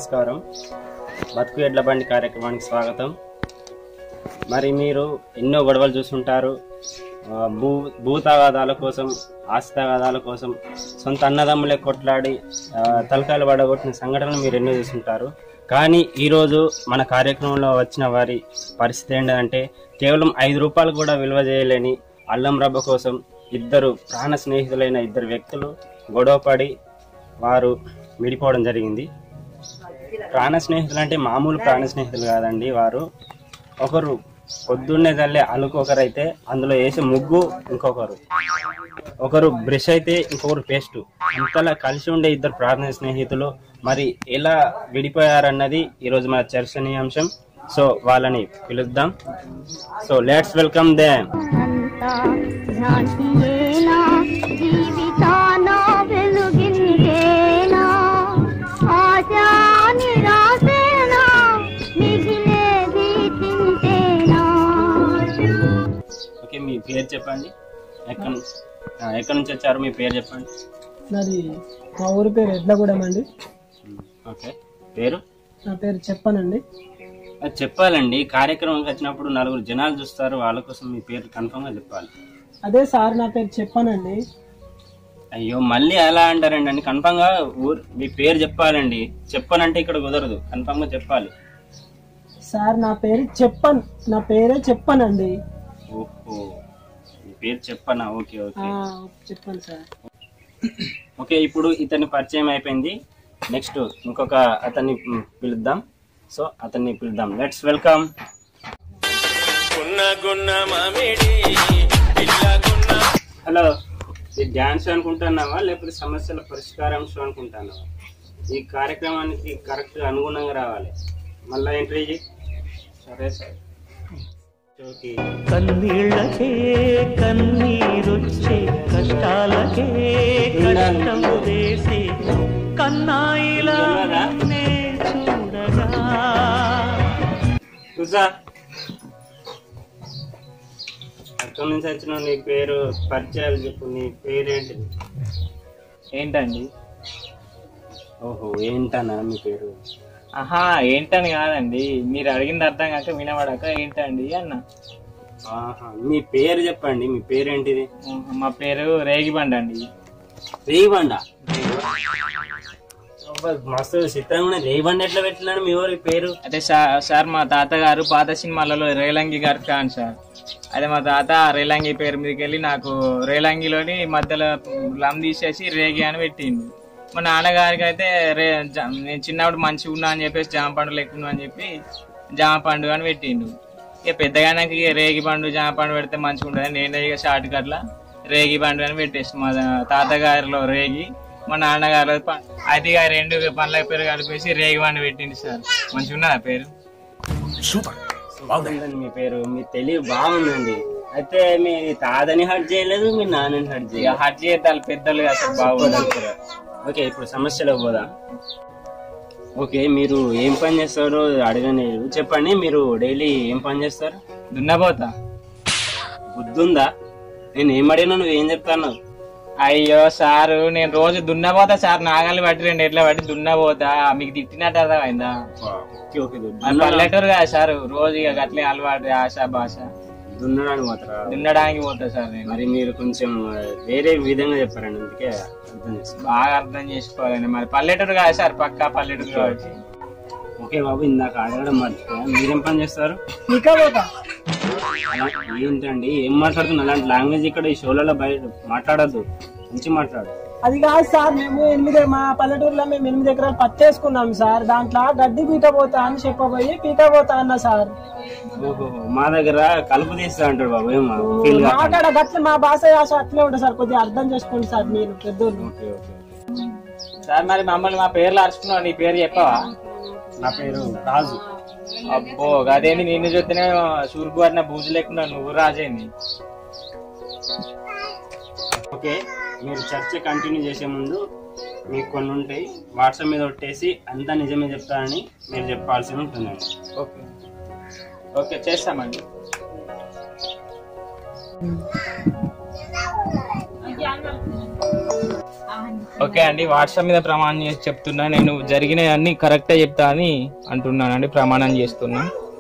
నమస్కారం బతుకు ఎడ్ల బండి కార్యక్రమానికి స్వాగతం మరి మీరు ఎన్నో గొడవలు చూస్తుంటారు ఆ, భూ భూ తగాదాల కోసం ఆస్తి తగాదాల కోసం సొంత అన్నదమ్ములే కొట్లాడి ఆ, తలకాయలు పడగొట్టిన సంఘటనలు మీరు ఎన్నో చూస్తుంటారు కానీ ఈరోజు మన కార్యక్రమంలో వచ్చిన వారి పరిస్థితి ఏంటంటే కేవలం ఐదు రూపాయలు కూడా విలువ చేయలేని అల్లం రబ్బ కోసం ఇద్దరు ప్రాణ స్నేహితులైన ఇద్దరు వ్యక్తులు గొడవపడి వారు విడిపోవడం జరిగింది ప్రాణ స్నేహితులు అంటే మామూలు ప్రాణ స్నేహితులు కాదండి వారు ఒకరు పొద్దున్నే తల్లే అలుకు ఒకరైతే అందులో వేసే ముగ్గు ఇంకొకరు ఒకరు బ్రష్ అయితే ఇంకొకరు పేస్ట్ ఇంతలా కలిసి ఉండే ఇద్దరు ప్రాణ స్నేహితులు మరి ఎలా విడిపోయారన్నది ఈరోజు మన చర్చనీయాంశం సో వాళ్ళని పిలుద్దాం సో లెట్స్ వెల్కమ్ దే అంతా భ్రాంతియేనా జీవితాన వెలుగిందేనా ఆశా నిరాశేనా మిగిలేది చింతేనా ఓకే మీ పేరు చెప్పండి ఎక్కడ ఆ, ఎక్కడి నుంచి వచ్చారు మీ పేరు చెప్పండి నాది మా ఊరి పేరు ఎడ్లగూడెం అండి ఓకే పేరు నా పేరు చెప్పనండి అది చెప్పాలండి కార్యక్రమంకి వచ్చినప్పుడు నలుగురు జనాలు చూస్తారు వాళ్ళ కోసం మీ పేరు కన్ఫర్మ్ గా చెప్పాలి అదే సార్ నా పేరు చెప్పనండి అయ్యో మళ్ళీ ఎలా అంటారండి అని కన్ఫర్మ్ గా ఊరు మీ పేరు చెప్పాలండి చెప్పనంటే ఇక్కడ కుదరదు కన్ఫర్మ్ గా చెప్పాలి సార్ నా పేరు చెప్పన్ నా పేరే చెప్పనండి ఓహో మీ పేరు చెప్పనా ఓకే ఆ, ఓకే చెప్పండి సార్ ఓకే ఇప్పుడు ఇతని పరిచయం అయిపోయింది నెక్స్ట్ ఇంకొక అతన్ని మ్, పిలుద్దాం సో అతన్ని పిలుద్దాం లెట్స్ వెల్కమ్ హలో ఇది డ్యాన్స్ అనుకుంటున్నావా లేకపోతే సమస్యల పరిష్కారం షో అనుకుంటున్నావా ఈ కార్యక్రమానికి కరెక్ట్ అనుగుణంగా రావాలి మళ్ళా ఎంట్రీ చెయ్యి. సరే సరే ఓకే కన్నీళ్ళకే కన్నీరొచ్చే కష్టాలకే కష్టం వేసే కన్నాయిలా నే చూడగా కూసా అక్కడి నుంచి వచ్చిన నీ పేరు పరిచయాలు చెప్పు నీ పేరేంటిది ఏంటండి ఓహో ఏంటన్నా మీ పేరు ఆహా ఏంటని కాదండి మీరు అడిగింది అర్థం కాక వినబడక ఏంటండి అన్న ఆహా మీ పేరు చెప్పండి మీ పేరేంటిది ఆహా, మా పేరు రేగిబండి అండి రేయిబండ అబ్బా, మస్తు చిత్రంగా రేయిబండ ఎట్లా పెట్టినాడు మీ ఊరి పేరు అయితే సా- సార్ మా తాతగారు పాత సినిమాలలో రేలంగి గారు ఫ్యాన్ సార్ అదే మా తాత రేలంగి పేరు మీదకి వెళ్ళి నాకు రేలంగిలోని మధ్యలో లమ్ తీసేసి రేగి అని పెట్టిండు మా నాన్నగారికి అయితే రే జ- నేను చిన్నప్పుడు మంచిగా ఉన్నా అని చెప్పేసి జామ పండు లెక్కున్నా అని చెప్పి జామ పండు అని పెట్టిండు ఇక పెద్దగా నాకు ఇక రేగి పండు జామ పండు పెడితే మంచిగా ఉంటుంది నేను ఇక షార్ట్ కట్లా రేగి పండు అని పెట్టేసి మా తాతగారిలో రేగి మా నాన్నగారు ప- అయితే ఇక రెండు పండ్ల పేరు కలిపేసి రేగి పండు పెట్టింది సార్ మంచిగా ఉన్నదా పేరు బాగుందండి మీ పేరు మీ తెలివి బాగుందండి అయితే మీ తాతని హట్ చేయలేదు మీ నాన్నని హట్ ఇక చేయలేదు హట్ చేద్దాలు పెద్దలు అసలు బాగుంది ఓకే ఇప్పుడు సమస్యలోకి పోదాం ఓకే మీరు ఏం పని చేస్తారో అడగని చెప్పండి మీరు డైలీ ఏం పని చేస్తారు దున్నపోతా బుద్ధుందా నేను ఏం అడిగినా నువ్వు ఏం చెప్తాను అయ్యో సారు నేను రోజు దున్నపోతా సార్ నాగలి పట్టి రెండు ఎట్లా పట్టి దున్నపోతా మీకు తిట్టినట్టు అర్థమైందా ఓకే ఓకే అది పల్లెటూరు కదా సార్ రోజు ఇక అట్లే అలవాటు ఆశ భాష దున్నడానికి పోతారా దున్నడానికి పోతా సార్ నేను మరి మీరు కొంచెం ఆ, వేరే విధంగా చెప్పారండి అందుకే అర్థం చేసుకో బాగా అర్థం చేసుకోవాలండి మరి పల్లెటూరు కాదు సార్ పక్కా పల్లెటూరు కాబట్టి ఓకే బాబు ఇందాక అడగడం మర్చిపోయా మీరేం పని చేస్తారు ఇంకా పోతా అలా ఏంటండి ఏం మాట్లాడుతున్నారు అలాంటి లాంగ్వేజ్ ఇక్కడ ఈ షోలలో బయట మాట్లాడద్దు మంచి మాట్లాడు అది కాదు సార్ మేము ఎనిమిది మా పల్లెటూరులో మేము ఎనిమిది ఎకరాలు పత్తేసుకున్నాం సార్ దాంట్లో గడ్డి పీక పోతా అని చెప్పబోయి పీక పోతా అన్న సార్ ఓహో మా దగ్గర కలుపు తీస్తా అంటాడు బాబు ఏం ఫీల్ గా మాట్లాడ గట్ల మా భాష యాస అట్లే ఉంటుంది సార్ కొద్దిగా అర్థం చేసుకోండి సార్ మీరు పెద్దోళ్ళు ఓకే ఓకే సార్ మరి మమ్మల్ని మా పేర్లు అరుచుకున్నావు నీ పేరు చెప్పవా నా పేరు రాజు అబ్బో అదేంటి నిన్ను చూస్తేనే సూర్పు పడిన బూజు లేకుండా నువ్వు రాజేంది ఓకే మీరు చర్చ కంటిన్యూ చేసే ముందు మీకు కొన్ని ఉంటాయి వాట్సాప్ మీద కొట్టేసి అంతా నిజమే చెప్తానని మీరు చెప్పాల్సి ఉంటుందండి ఓకే ఓకే చేస్తామండి ఓకే అండి వాట్సాప్ మీద ప్రమాణం చేసి చెప్తున్నా నేను జరిగిన అన్ని కరెక్టే చెప్తా అని అంటున్నానండి ప్రమాణం చేస్తున్నా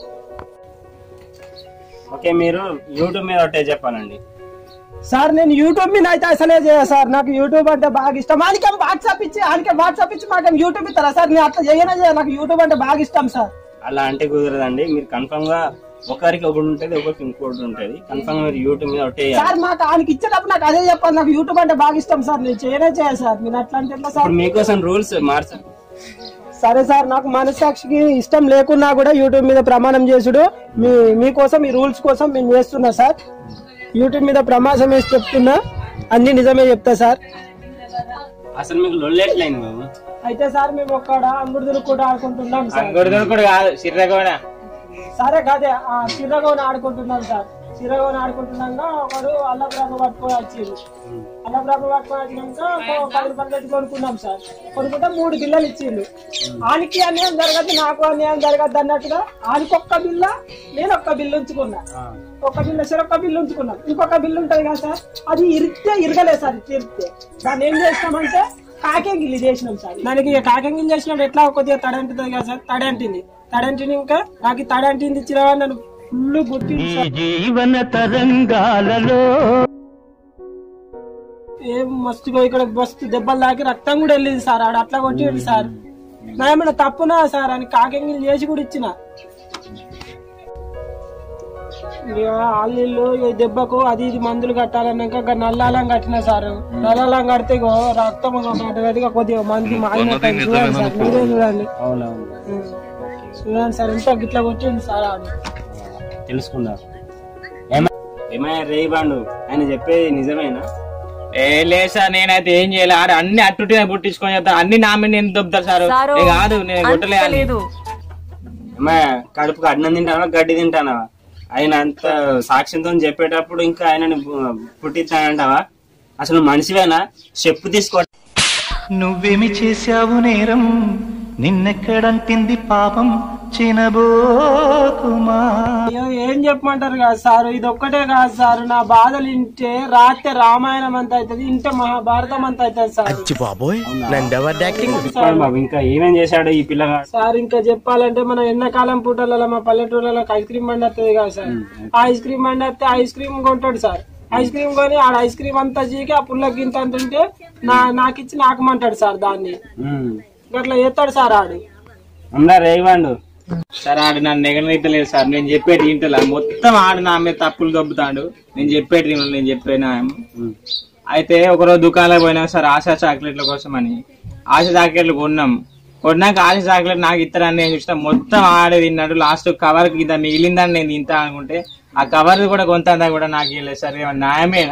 ఓకే మీరు యూట్యూబ్ మీద ఒకటే చెప్పాలండి సార్ నేను యూట్యూబ్ మీద అయితే అసలే చేయ సార్ నాకు యూట్యూబ్ అంటే బాగా ఇష్టం ఆయనకేం వాట్సాప్ ఇచ్చి ఆయనకే వాట్సాప్ ఇచ్చి మాకేం యూట్యూబ్ ఇస్తారా సార్ నేను అట్లా చేయనే చేయ నాకు యూట్యూబ్ అంటే బాగా ఇష్టం సార్ అలా అంటే కుదరదండి మీరు కన్ఫర్మ్ గా ఒకరికి ఒకటి ఉంటుంది ఒకరికి ఇంకోటి ఉంటుంది కన్ఫర్మ్ మీరు యూట్యూబ్ మీద ఒకటే సార్ మాకు ఆయనకి ఇచ్చేటప్పుడు నాకు అదే చెప్పాలి నాకు యూట్యూబ్ అంటే బాగా ఇష్టం సార్ నేను చేయనే చేయ సార్ మీరు అట్లా అంటే ఎట్లా సార్ ఇప్పుడు మీకోసం రూల్స్ మార్చ సరే సార్ నాకు మనసాక్షికి ఇష్టం లేకున్నా కూడా యూట్యూబ్ మీద ప్రమాణం చేసుడు మీ మీకోసం ఈ రూల్స్ కోసం మేము చేస్తున్నా సార్ యూట్యూబ్ మీద ప్రమాణం వేసి చెప్తున్నా అన్ని నిజమే చెప్తా సార్ అసలు మీకు లొల్లేట్లయింది మేము అయితే సార్ మేము ఒక్కడ అంగుడుదులు కూడా ఆడుకుంటున్నాం సార్ అంగడి కాదు చిర్రగోడ సరే కాదే ఆ చిరగోని ఆడుకుంటున్నాం సార్ చిరగోని ఆడుకుంటున్నాక ఒకడు అల్లబ్రాబు పట్టుకొని వచ్చిండు అల్లబ్రాబు పట్టుకొని వచ్చినాక ఒక పది రూపాయలు పెట్టి కొనుక్కున్నాం సార్ కొనుక్కుంటే మూడు బిల్లలు ఇచ్చిండు ఆనికి అన్యాయం జరగద్దు నాకు అన్యాయం జరగద్దు అన్నట్టుగా ఆనికి ఒక్క బిల్ల నేను ఒక్క బిల్లు ఉంచుకున్నా ఒక బిల్లు సరే ఒక్క బిల్లు ఉంచుకున్నాం ఇంకొక బిల్లు ఉంటది కదా సార్ అది ఇరిగితే ఇరగలేదు సార్ ఇట్లా ఇరిగితే దాన్ని ఏం చేసినామంటే కాకేగిల్లి చేసినాం సార్ దానికి ఇక కాకేగిల్లి చేసినప్పుడు ఎట్లా కొద్దిగా తడంటుంది కదా సార్ తడంటింది తడంటిని ఇంకా నాకు ఈ తడంటింది ఇచ్చిన నన్ను ఫుల్ గుర్తింది సార్ జీవన తరంగాలలో ఏం మస్తుగా ఇక్కడ మస్తు దెబ్బలు తాకి రక్తం కూడా వెళ్ళింది సార్ ఆడ అట్లా కొట్టిండు సార్ నా ఏమైనా తప్పునా సార్ అని కాకెంగిల్ చేసి కూడా ఇచ్చిన ఇక ఆళ్ళు ఈ దెబ్బకు అది ఇది మందులు కట్టాలన్నాక ఇక నల్లాలం కట్టిన సార్ నల్లాలం కడితే ఇగో రక్తం గట్టిగా కొద్దిగా మంది మాగినట్టు చూడండి సార్ మీరే చూడండి అవునవును ఉం. చూడండి సార్ ఎంత గిట్లా కొట్టింది సార్ ఆడు తెలుసుకుందాం ఏమ- ఏమయ్యా రేయి బాండు ఆయన చెప్పేది నిజమేనా ఏ లేదు సార్ నేనైతే ఏం చేయాలి ఆడ అన్ని అట్టుటిగా పుట్టించుకొని చెప్తా అన్ని నా మీద నేను దొబ్బుతారు సార్ సారు, ఏ కాదు నేను కొట్టలే అని. లేదు ఏమయ్యా కడుపుకు అన్నం తింటావా గడ్డి తింటానా ఆయన అంత సాక్ష్యంతో చెప్పేటప్పుడు ఇంకా ఆయనని పు- పుట్టిస్తానంటావా అసలు మనిషివేనా చెప్పు తీసుకో నువ్వేమి చేశావు నేరం నిన్నెక్కడంటింది పాపం చినబోకుమా అయ్యో ఏం చెప్పమంటారు కదా సార్ ఇది ఒక్కటే కాదు సార్ నా బాధలు వింటే రాత్రి రామాయణం అంత అవుతుంది ఇంటే మహాభారతం అంత అవుతుంది సార్ చెప్పండి బాబు ఇంకా ఏమేం చేశాడు ఈ పిల్లగాడు సార్ ఇంకా చెప్పాలంటే మన ఎండాకాలం పూటలలో మా పల్లెటూళ్ళలో ఐస్ క్రీమ్ బండి వస్తుంది కదా సార్ ఆ ఐస్ క్రీమ్ బండి వస్తే ఐస్ క్రీమ్ కొంటాడు సార్ ఐస్ క్రీమ్ కొని ఆడ ఐస్ క్రీమ్ అంతా చీకి ఆ పుల్ల గింత అంత ఉంటే నా నాకు ఇచ్చి నాకమంటాడు సార్ దాన్ని ఉమ్. అట్లా చేస్తాడు సార్ ఆడు ఉందా రేయి బాండు సార్ ఆడు నన్ను నెగనైతలేదు సార్ నేను చెప్పేటి ఇంటలా మొత్తం ఆడు నా మీద తప్పులు దొబ్బుతాడు నేను చెప్పేటి వినడు, నేను చెప్పేనా ఉమ్. అయితే ఒకరోజు దుకాణంలో పోయినా సార్ ఆశా చాక్లెట్ల కోసం అని ఆశ చాక్లెట్లు కొన్నాం కొన్నాక ఆశ చాక్లెట్ నాకు ఇస్తారని నేను చూసిన మొత్తం ఆడే తిన్నాడు లాస్ట్ కవర్ కి ఇంత మిగిలిందని నేను తింటా అనుకుంటే ఆ కవర్ కూడా కొంత కూడా నాకు ఇవ్వలేదు సార్ ఏమన్నా న్యాయమేనా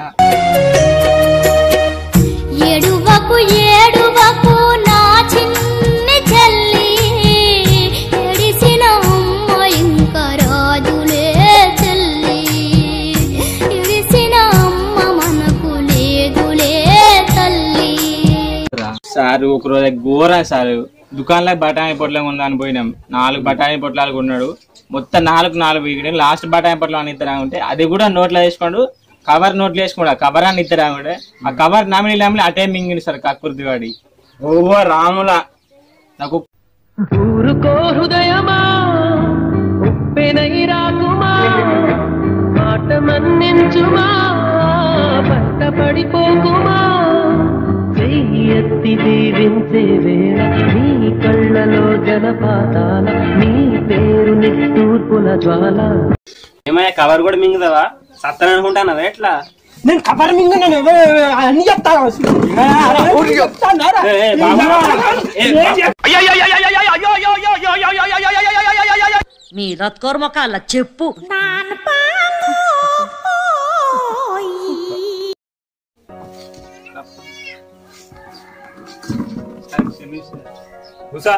ఏడువకు ఏడువకు నా చిన్ని చెల్లి ఎడిసిన అమ్మ ఇంకా రాజులే చెల్లి ఎడిసిన అమ్మ మనకు లేదులే తల్లి సార్ ఒక రోజు ఘోరం సార్ దుకాణంలో బఠానీ పొట్లం ఉందని పోయినాం నాలుగు బఠానీ పొట్లాలు కొన్నాడు మొత్తం నాలుగు నాలుగు వీగిడి లాస్ట్ బఠానీ పొట్లం అని ఇద్దరు ఉంటే అది కూడా నోట్లో వేసుకోండు కవర్ నోట్లో వేసుకోండు ఆ కవర్ అని ఇద్దరు ఉంటే ఆ కవర్ నమిలి నమిలి అటే మింగింది సార్ కక్కుర్తి వాడి ఓ రాముల నాకు ఊరుకో హృదయమా ఉప్పెనై రాకుమా మాట మన్నించుమా పంట పడిపోకుమా చెయ్యి ఎత్తి దీవించే వేళ నీ కళ్ళలో జలపాతాల నీ పేరు నిట్టూర్పుల జ్వాల ఏమయ్యా కవర్ కూడా మింగుదావా సత్తని అనుకుంటానా ఎట్లా నేను కవర్ మింగ నేను ఎవ- అన్ని చెప్తాను చెప్తాను ఏ, ఏ, బాబు. ఏ, బాబు. మీ రత్కోర్ మొకాల చెప్పు కూసా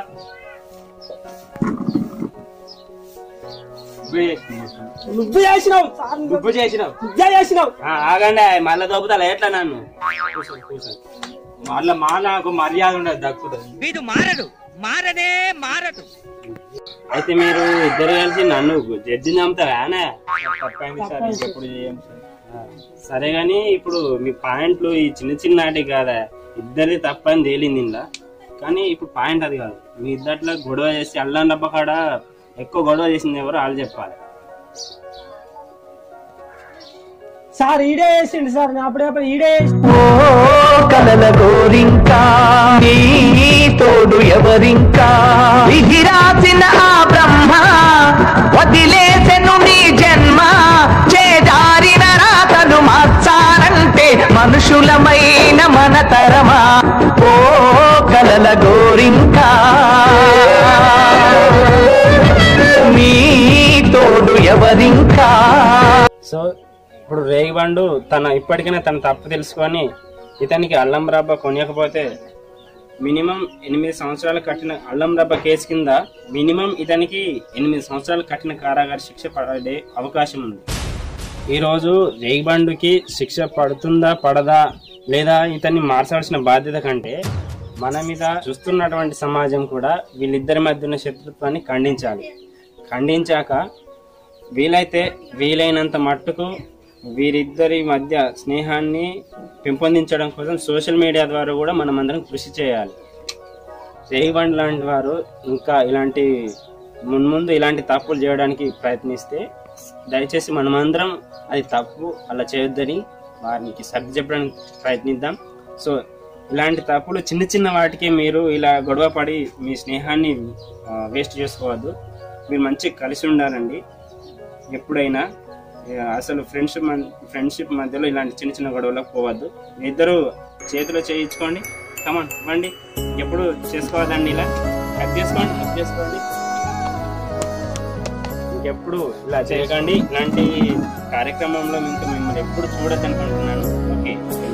నువ్వు చేసినావు సార్ నువ్వు ఉప్పు చేసినావు నువ్వే చేసినావు ఆ, ఆగండి మళ్ళా దొబ్బుతా ఎట్లా నన్ను కూసో, కూసో. మళ్ళా మా నాకు మర్యాద ఉండదు దక్కుతుంది వీడు మారడు మారనే మారడు అయితే మీరు ఇద్దరు కలిసి నన్ను జడ్జిని చంపుతావానే తప్పైంది సార్ ఇంకెప్పుడు చేయం సార్ సరే గాని ఇప్పుడు మీ పాయింట్లు ఈ చిన్న చిన్న నాటి కాదా ఇద్దరిది తప్పని తేలింది ఇందా కానీ ఇప్పుడు పాయింట్ అది కాదు మీ ఇద్దట్లో గొడవ చేసి అల్లం డబ్బ కాడ ఎక్కువ గొడవ చేసింది ఎవరు వాళ్ళు చెప్పాలి సార్ ఈడే వేసిండు సార్ నేను అప్పుడే ఈడే వేసి ఓ కలల గోరింకా నీ తోడు ఎవరింకా విధి రాసిన ఆ బ్రహ్మ వదిలేసెను నీ జన్మ చేదారిన రాతలు మార్చాలంటే మనుషులమైన మన తరమా ఓ కలల గోరింకా నీ తోడు ఎవరింకా సో ఇప్పుడు రేగిబండు తన ఇప్పటికైనా తన తప్పు తెలుసుకొని ఇతనికి అల్లం రబ్బ కొనియకపోతే మినిమం ఎనిమిది సంవత్సరాలు కట్టిన అల్లం రబ్బ కేసు కింద మినిమం ఇతనికి ఎనిమిది సంవత్సరాలు కట్టిన కారాగార శిక్ష పడే అవకాశం ఉంది ఈరోజు రేగిబండుకి శిక్ష పడుతుందా పడదా లేదా ఇతన్ని మార్చాల్సిన బాధ్యత కంటే మన మీద చూస్తున్నటువంటి సమాజం కూడా వీళ్ళిద్దరి మధ్య ఉన్న శత్రుత్వాన్ని ఖండించాలి ఖండించాక వీలైతే వీలైనంత మట్టుకు వీరిద్దరి మధ్య స్నేహాన్ని పెంపొందించడం కోసం సోషల్ మీడియా ద్వారా కూడా మనం అందరం కృషి చేయాలి రేగిబండ్ లాంటి వారు ఇంకా ఇలాంటి మున్ముందు ఇలాంటి తప్పులు చేయడానికి ప్రయత్నిస్తే దయచేసి మనమందరం అది తప్పు అలా చేయొద్దని వారికి సర్ది చెప్పడానికి ప్రయత్నిద్దాం సో ఇలాంటి తప్పులు చిన్న చిన్న వాటికి మీరు ఇలా గొడవ పడి మీ స్నేహాన్ని వేస్ట్ చేసుకోవద్దు మీరు మంచిగా కలిసి ఉండాలండి ఎప్పుడైనా ఆ, అసలు ఫ్రెండ్షిప్ ఫ్రెండ్షిప్ మధ్యలో ఇలాంటి చిన్న చిన్న గొడవలకు పోవద్దు మీ ఇద్దరు చేతిలో చేయించుకోండి కమాన్ ఇవ్వండి ఎప్పుడు చేసుకోవద్దండి ఇలా కట్ చేసుకోండి కట్ చేసుకోండి ఇంకెప్పుడు ఇలా చేయకండి ఇలాంటి కార్యక్రమంలో ఇంకా మిమ్మల్ని ఎప్పుడు చూడద్దు అనుకుంటున్నాను ఓకే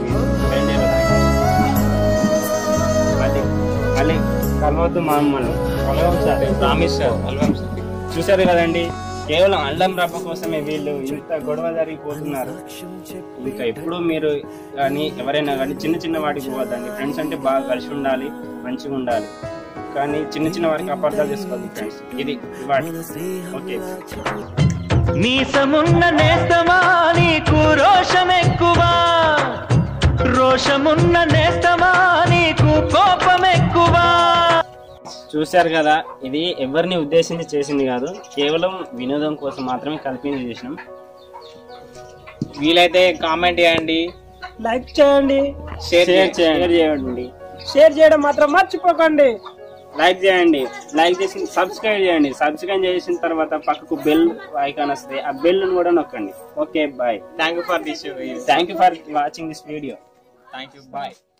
మళ్ళీ మళ్ళీ కలవద్దు మా అమ్మల్ని కలవం సార్ ప్రామిస్ సార్ అల్వం సార్ చూశారు కదండి కేవలం అల్లం రప్ప కోసమే వీళ్ళు ఇంత గొడవ జరిగిపోతున్నారు ఇంకా ఎప్పుడు మీరు కానీ ఎవరైనా కానీ చిన్న చిన్న వాటికి పోవద్దండి ఫ్రెండ్స్ అంటే బాగా కలిసి ఉండాలి మంచిగా ఉండాలి కానీ చిన్న చిన్న వాటికి అపార్థాలు చేసుకోవద్దు ఫ్రెండ్స్ ఇది వాటి ఓకే నీసమున్న నేస్తమా నీకు రోషం ఎక్కువ రోషమున్న నేస్తమా నీకు కోపం ఎక్కువ చూశారు కదా ఇది ఎవరిని ఉద్దేశించి చేసింది కాదు కేవలం వినోదం కోసం మాత్రమే కల్పించి చేసినాం వీలైతే కామెంట్ చేయండి లైక్ చేయండి షేర్ షేర్ చేయండి షేర్ చేయండి షేర్ చేయడం మాత్రం మర్చిపోకండి లైక్ చేయండి లైక్ చేసి సబ్స్క్రైబ్ చేయండి సబ్స్క్రైబ్ చేసిన తర్వాత పక్కకు బెల్ ఐకాన్ వస్తుంది ఆ బెల్ కూడా నొక్కండి okay bye thank you for this thank you for watching this video thank you bye